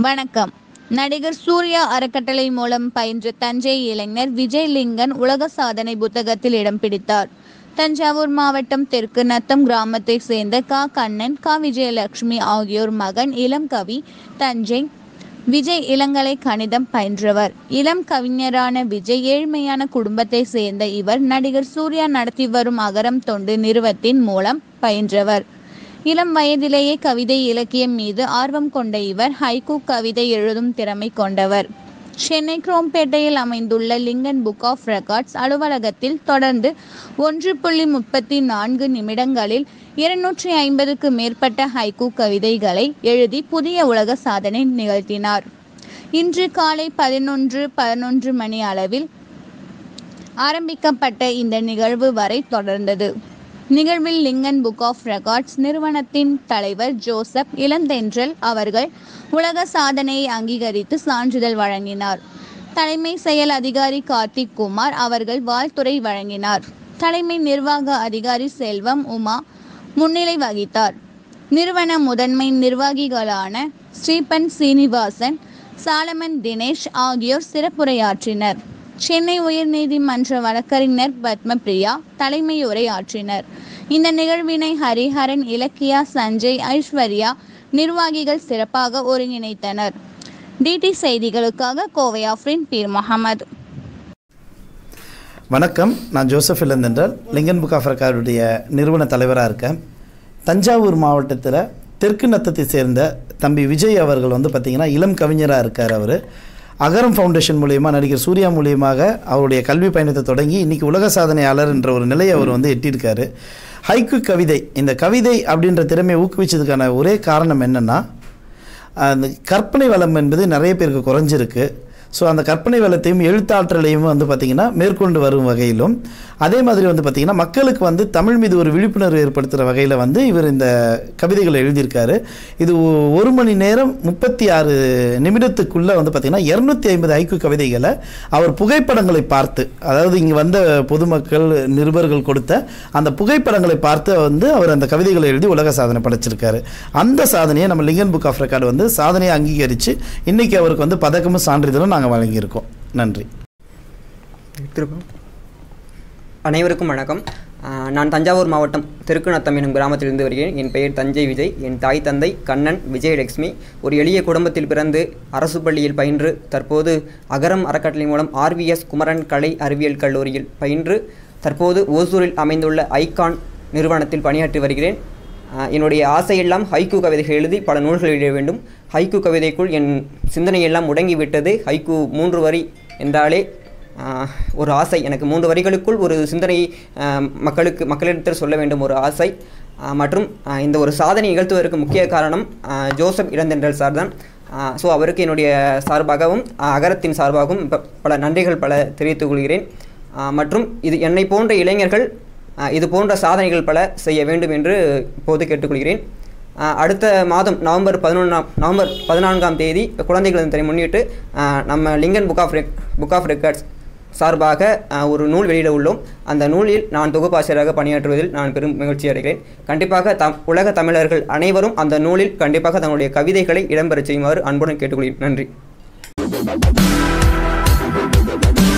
வணக்கம் நடிகர் சூர்யா அறக்கட்டளை மூலம் பயின்ற தஞ்சை இளைஞர் விஜய் லிங்கன் உலக சாதனை புத்தகத்தில் இடம் பிடித்தார் தஞ்சாவூர் மாவட்டம் தெற்கு நத்தம் கிராமத்தை சேர்ந்த கா கண்ணன் கா விஜயலட்சுமி ஆகியோர் மகன் இளம் கவி தஞ்சை விஜய் இளங்கலை கணிதம் பயின்றவர் இளம் கவிஞரான விஜய் ஏழ்மையான குடும்பத்தை சேர்ந்த இவர் நடிகர் சூர்யா நடத்தி வரும் அகரம் தொண்டு நிறுவத்தின் மூலம் பயின்றவர் இளம் வயதிலேயே கவிதை இலக்கியம் மீது ஆர்வம் கொண்ட இவர் ஹைக்கூ கவிதை எழுதும் திறமை கொண்டவர் சென்னை குரோம்பேட்டையில் அமைந்துள்ள லிங்கன் புக் ஆஃப் ரெக்கார்ட்ஸ் அலுவலகத்தில் தொடர்ந்து ஒன்று புள்ளி முப்பத்தி நான்கு நிமிடங்களில் இருநூற்றி ஐம்பதுக்கு மேற்பட்ட ஹைக்கூ கவிதைகளை எழுதி புதிய உலக சாதனை நிகழ்த்தினார் இன்று காலை பதினொன்று பதினொன்று மணி அளவில் ஆரம்பிக்கப்பட்ட இந்த நிகழ்வு வரை தொடர்ந்தது நிகழ்வில் லிங்கன் புக் ஆஃப் ரெக்கார்ட்ஸ் நிறுவனத்தின் தலைவர் ஜோசப் இளந்தென்றல் அவர்கள் உலக சாதனையை அங்கீகரித்து சான்றிதழ் வழங்கினார் தலைமை செயல் அதிகாரி கார்த்திக் குமார் அவர்கள் வாழ்த்துரை வழங்கினார் தலைமை நிர்வாக அதிகாரி செல்வம் உமா முன்னிலை வகித்தார் நிறுவன முதன்மை நிர்வாகிகளான ஸ்ரீபன் சீனிவாசன் சாலமன் தினேஷ் ஆகியோர் சிறப்புரையாற்றினர் சென்னை உயர்நீதிமன்ற வழக்கறிஞர் பத்மபிரியா தலைமை உரையாற்றினர் இந்த நிகழ்வினை ஹரிஹரன் இலக்கியா சஞ்சய் ஐஸ்வர்யா நிர்வாகிகள் சிறப்பாக ஒருங்கிணைத்தனர் டிடி செய்திகளுக்காக கோவை ஆஃப்ரின் பீர் முகமது வணக்கம் நான் Joseph Ilanthendral Lincoln book of ரெக்கார்டுடைய நிறுவன தலைவராக இருக்கேன் தஞ்சாவூர் மாவட்டத்தில் தெற்கு நத்தத்தை சேர்ந்த தம்பி விஜய் அவர்கள் வந்து பார்த்திங்கன்னா இளம் கவிஞராக இருக்கார் அவர் அகரம் ஃபவுண்டேஷன் மூலியமாக நடிகர் சூர்யா மூலியமாக அவருடைய கல்வி பயணத்தை தொடங்கி இன்றைக்கி உலக சாதனையாளர் என்ற ஒரு நிலையை அவர் வந்து எட்டியிருக்காரு ஹைக்கு கவிதை இந்த கவிதை அப்படின்ற திறமையை ஊக்குவிச்சதுக்கான ஒரே காரணம் என்னென்னா அந்த கற்பனை வளம் என்பது நிறைய பேருக்கு குறைஞ்சிருக்கு ஸோ அந்த கற்பனை வளத்தையும் எழுத்தாற்றலையும் வந்து பார்த்திங்கன்னா மேற்கொண்டு வரும் வகையிலும் அதே மாதிரி வந்து பார்த்திங்கன்னா மக்களுக்கு வந்து தமிழ் மீது ஒரு விழிப்புணர்வு ஏற்படுத்துகிற வகையில் வந்து இவர் இந்த கவிதைகளை எழுதியிருக்காரு இது ஒ- ஒரு மணி நேரம் முப்பத்தி ஆறு நிமிடத்துக்குள்ளே வந்து பார்த்திங்கன்னா இரநூத்தி ஐம்பது ஐக்கு கவிதைகளை அவர் புகைப்படங்களை பார்த்து அதாவது இங்கே வந்த பொதுமக்கள் நிருபர்கள் கொடுத்த அந்த புகைப்படங்களை பார்த்து வந்து அவர் அந்த கவிதைகளை எழுதி உலக சாதனை படைச்சிருக்காரு அந்த சாதனையை நம்ம லிங்கன் புக் ஆஃப் ரெக்கார்டு வந்து சாதனையை அங்கீகரித்து இன்னைக்கு அவருக்கு வந்து பதக்கமும் சான்றிதழும் நாங்கள் வழங்கியிருக்கோம் நன்றி திருப்பம் அனைவருக்கும் வணக்கம் ஆஹ் நான் தஞ்சாவூர் மாவட்டம் திருக்குநத்தம் எனும் கிராமத்திலிருந்து வருகிறேன் என் பெயர் தஞ்சை விஜய் என் தாய் தந்தை கண்ணன் விஜயலட்சுமி ஒரு எளிய குடும்பத்தில் பிறந்து அரசு பள்ளியில் பயின்று தற்போது அகரம் அறக்கட்டளை மூலம் ஆர்விஎஸ் குமரன் கலை அறிவியல் கல்லூரியில் பயின்று தற்போது ஓசூரில் அமைந்துள்ள ஐகான் நிறுவனத்தில் பணியாற்றி வருகிறேன் ஆஹ் என்னுடைய ஆசையெல்லாம் ஹைக்கூ கவிதைகள் எழுதி பல நூல்கள் எழுத வேண்டும் ஹைக்கூ கவிதைக்குள் என் சிந்தனையெல்லாம் முடங்கிவிட்டது ஹைக்கூ மூன்று வரி என்றாலே ஆஹ், ஒரு ஆசை எனக்கு மூன்று வரிகளுக்குள் ஒரு சிந்தனை ஆஹ், மக்களுக்கு மக்களிடத்தில் சொல்ல வேண்டும் ஒரு ஆசை ஆஹ், மற்றும் ஆஹ், இந்த ஒரு சாதனை நிகழ்த்துவதற்கு முக்கிய காரணம் ஆஹ், ஜோசப் இளந்தென்றல் சார் தான் ஸோ அவருக்கு என்னுடைய சார்பாகவும் ஆஹ், அகரத்தின் சார்பாகவும் ப- பல நன்றிகள் பல தெரிவித்துக் கொள்கிறேன் ஆஹ், மற்றும் இது என்னை போன்ற இளைஞர்கள் ஆஹ், இது போன்ற சாதனைகள் பல செய்ய வேண்டும் என்று இப்போது கேட்டுக்கொள்கிறேன் ஆஹ், அடுத்த மாதம் நவம்பர் பதினொன்றாம் நவம்பர் பதினான்காம் தேதி குழந்தைகள் தினத்தை முன்னிட்டு ஆஹ், நம்ம லிங்கன் புக் ஆஃப் ரெக் புக் ஆஃப் ரெக்கார்ட்ஸ் சார்பாக ஆஹ், ஒரு நூல் வெளியிட உள்ளோம் அந்த நூலில் நான் தொகுப்பாசிரியராக பணியாற்றுவதில் நான் பெரும் மகிழ்ச்சி அடைகிறேன் கண்டிப்பாக தம் உலக தமிழர்கள் அனைவரும் அந்த நூலில் கண்டிப்பாக தங்களுடைய கவிதைகளை இடம்பெறச் செய்யுமாறு அன்புடன் கேட்டுக்கொள்கிறேன் நன்றி